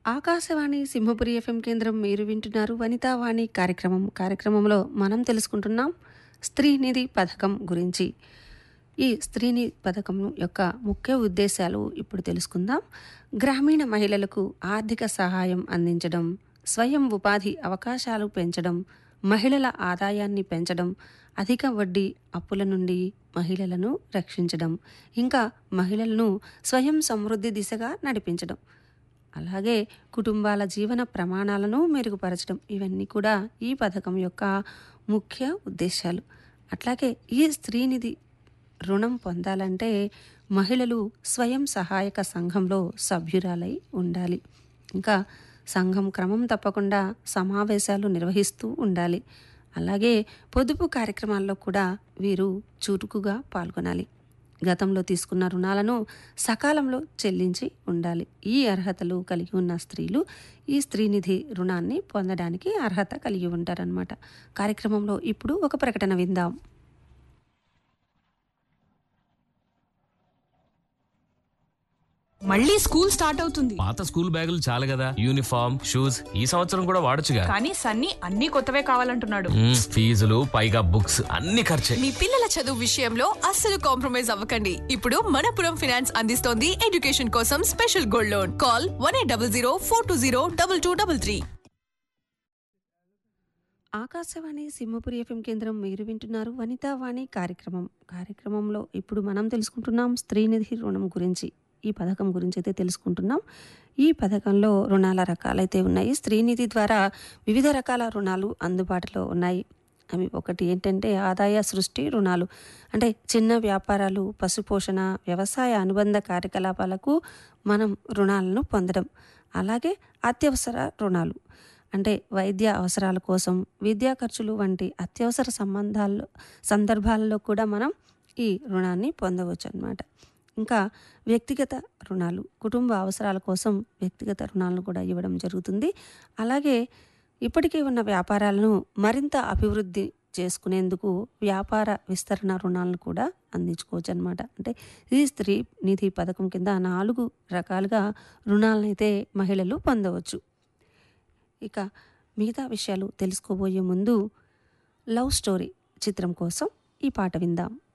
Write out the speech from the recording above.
Akashvani Simhapuri FM కేంద్రం మీరు వింటున్నారు వనితావాణి కార్యక్రమం కార్యక్రమంలో మనం తెలుసుకుంటున్నాం స్త్రీనిధి పథకం గురించి ఈ స్త్రీనిధి పథకం యొక్క ముఖ్య ఉద్దేశాలు ఇప్పుడు తెలుసుకుందాం గ్రామీణ మహిళలకు ఆర్థిక సహాయం అందించడం స్వయం ఉపాధి అవకాశాలు పెంచడం మహిళల ఆదాయాన్ని పెంచడం అధిక వడ్డీ అప్పుల నుండి మహిళలను రక్షించడం ఇంకా మహిళలను స్వయం సమృద్ధి దిశగా నడిపించడం అలాగే కుటుంబాల జీవన ప్రమాణాలను మెరుగుపరచడం ఇవన్నీ కూడా ఈ పథకం యొక్క ముఖ్య ఉద్దేశాలు అట్లాగే ఈ స్త్రీనిధి రుణం పొందాలంటే మహిళలు స్వయం సహాయక సంఘంలో సభ్యురాలై ఉండాలి ఇంకా సంఘం క్రమం తప్పకుండా సమావేశాలు నిర్వహిస్తూ ఉండాలి అలాగే పొదుపు కార్యక్రమాల్లో కూడా వీరు చురుకుగా పాల్గొనాలి గతంలో తీసుకున్న రుణాలను సకాలంలో చెల్లించి ఉండాలి ఈ అర్హతలు కలిగి ఉన్న స్త్రీలు ఈ స్త్రీనిధి రుణాన్ని పొందడానికి అర్హత కలిగి ఉంటారనమాట కార్యక్రమంలో ఇప్పుడు ఒక ప్రకటన విందాం మళ్ళీ స్కూల్ స్టార్ట్ అవుతుంది పాత స్కూల్ బ్యాగులు చాలు కదా యూనిఫామ్ షూస్ ఈ సంవత్సరం కూడా వాడొచ్చుగా కానీ సన్నీ అన్ని కొత్తవే కావాలంటున్నాడు మ్మ్, ఫీజులు పైగా బుక్స్ అన్ని ఖర్చే మీ పిల్లల చదువు విషయంలో అస్సలు కాంప్రమైజ్ అవ్వకండి ఇప్పుడు మనపురం ఫైనాన్స్ అందిస్తోంది ఎడ్యుకేషన్ కోసం special gold loan call one eight double zero four two zero double two double three Akashvani Simhapuri FM కేంద్రం మీరు వింటున్నారు వనితావాణి కార్యక్రమం కార్యక్రమంలో ఇప్పుడు మనం తెలుసుకుంటున్నాం స్త్రీనిధి రుణం గురించి ఈ పథకం గురించి అయితే తెలుసుకుంటున్నాం ఈ పథకంలో రుణాల రకాలైతే ఉన్నాయి స్త్రీనిధి ద్వారా వివిధ రకాల రుణాలు అందుబాటులో ఉన్నాయి అవి ఒకటి ఏంటంటే ఆదాయ సృష్టి రుణాలు అంటే చిన్న వ్యాపారాలు పశుపోషణ వ్యవసాయ అనుబంధ కార్యకలాపాలకు మనం రుణాలను పొందడం అలాగే అత్యవసర రుణాలు అంటే వైద్య అవసరాల కోసం విద్యా ఖర్చులు వంటి అత్యవసర సంబంధాల్లో సందర్భాల్లో కూడా మనం ఈ రుణాన్ని పొందవచ్చు అన్నమాట ఇంకా వ్యక్తిగత రుణాలు కుటుంబ అవసరాల కోసం వ్యక్తిగత రుణాలను కూడా ఇవ్వడం జరుగుతుంది అలాగే ఇప్పటికే ఉన్న వ్యాపారాలను మరింత అభివృద్ధి చేసుకునేందుకు వ్యాపార విస్తరణ రుణాలను కూడా అందించుకోవచ్చు అనమాట అంటే ఈ స్త్రీ నిధి పథకం కింద నాలుగు రకాలుగా రుణాలను అయితే మహిళలు పొందవచ్చు ఇక మిగతా విషయాలు తెలుసుకోబోయే ముందు లవ్ స్టోరీ చిత్రం కోసం ఈ పాట విందాం